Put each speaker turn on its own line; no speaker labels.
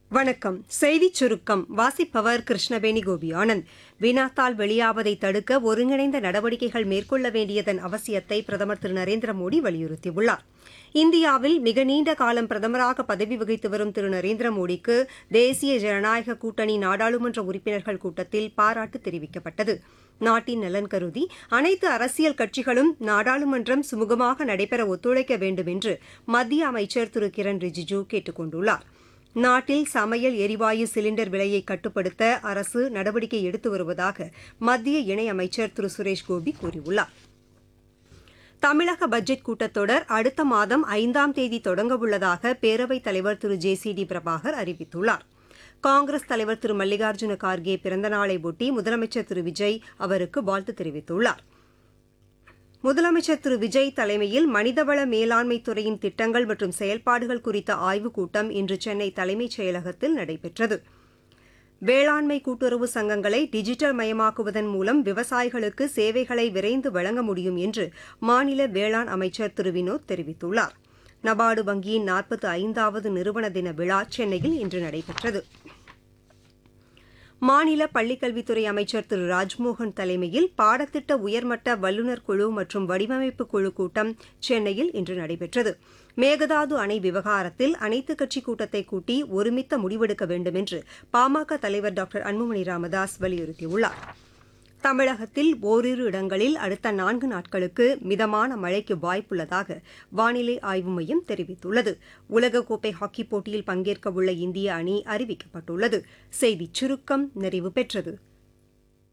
வணக்கம் செய்திச் சுருக்கம் வாசிப்பவர் கிருஷ்ணவேணி கோபி ஆனந்த் வினாத்தால் வெளியாவதை தடுக்க ஒருங்கிணைந்த நடவடிக்கைகள் மேற்கொள்ள வேண்டியதன் அவசியத்தை பிரதமர் திரு நரேந்திர மோடி வலியுறுத்தியுள்ளார் இந்தியாவில் மிக நீண்ட காலம் பிரதமராக பதவி வகித்து வரும் திரு நரேந்திர மோடிக்கு தேசிய ஜனநாயக கூட்டணி நாடாளுமன்ற உறுப்பினர்கள் கூட்டத்தில் பாராட்டு தெரிவிக்கப்பட்டது நாட்டின் நலன் கருதி அனைத்து அரசியல் கட்சிகளும் நாடாளுமன்றம் சுமூகமாக நடைபெற ஒத்துழைக்க வேண்டும் என்று மத்திய அமைச்சர் திரு கிரண் ரிஜிஜூ கேட்டுக் கொண்டுள்ளார் நாட்டில் சமையல் எரிவாயு சிலிண்டர் விலையை கட்டுப்படுத்த அரசு நடவடிக்கை எடுத்து வருவதாக மத்திய இணையமைச்சர் திரு சுரேஷ் கோபி கூறியுள்ளார் தமிழக பட்ஜெட் கூட்டத்தொடர் அடுத்த மாதம் ஐந்தாம் தேதி தொடங்கவுள்ளதாக பேரவைத் தலைவர் திரு ஜே சி டி பிரபாகர் அறிவித்துள்ளார் காங்கிரஸ் தலைவர் திரு மல்லிகார்ஜுன கார்கே பிறந்தநாளை ஒட்டி முதலமைச்சர் திரு விஜய் அவருக்கு வாழ்த்து தெரிவித்துள்ளார் முதலமைச்சர் திரு விஜய் தலைமையில் மனிதவள மேலாண்மை துறையின் திட்டங்கள் மற்றும் செயல்பாடுகள் குறித்த ஆய்வுக் கூட்டம் இன்று சென்னை தலைமைச் செயலகத்தில் நடைபெற்றது வேளாண்மை கூட்டுறவு சங்கங்களை டிஜிட்டல் மயமாக்குவதன் மூலம் விவசாயிகளுக்கு சேவைகளை விரைந்து வழங்க முடியும் என்று மாநில வேளாண் அமைச்சர் திரு வினோத் தெரிவித்துள்ளார் நபார்டு வங்கியின் நாற்பத்தி ஐந்தாவது நிறுவன தின விழா சென்னையில் இன்று நடைபெற்றது மாநில பள்ளிக்கல்வித்துறை அமைச்சர் திரு ராஜ்மோகன் தலைமையில் பாடத்திட்ட உயர்மட்ட வல்லுநர் குழு மற்றும் வடிவமைப்பு குழு கூட்டம் சென்னையில் இன்று நடைபெற்றது மேகதாது அணை விவகாரத்தில் அனைத்துக் கட்சி கூட்டத்தை கூட்டி ஒருமித்த முடிவெடுக்க வேண்டும் என்று பாமக தலைவர் டாக்டர் அன்புமணி ராமதாஸ் வலியுறுத்தியுள்ளார் தமிழகத்தில் ஓரிரு இடங்களில் அடுத்த நான்கு நாட்களுக்கு மிதமான மழைக்கு வாய்ப்புள்ளதாக வானிலை ஆய்வு மையம் தெரிவித்துள்ளது உலகக்கோப்பை ஹாக்கிப் போட்டியில் பங்கேற்க உள்ள இந்திய அணி அறிவிக்கப்பட்டுள்ளது செய்திச் சுருக்கம் நிறைவு பெற்றது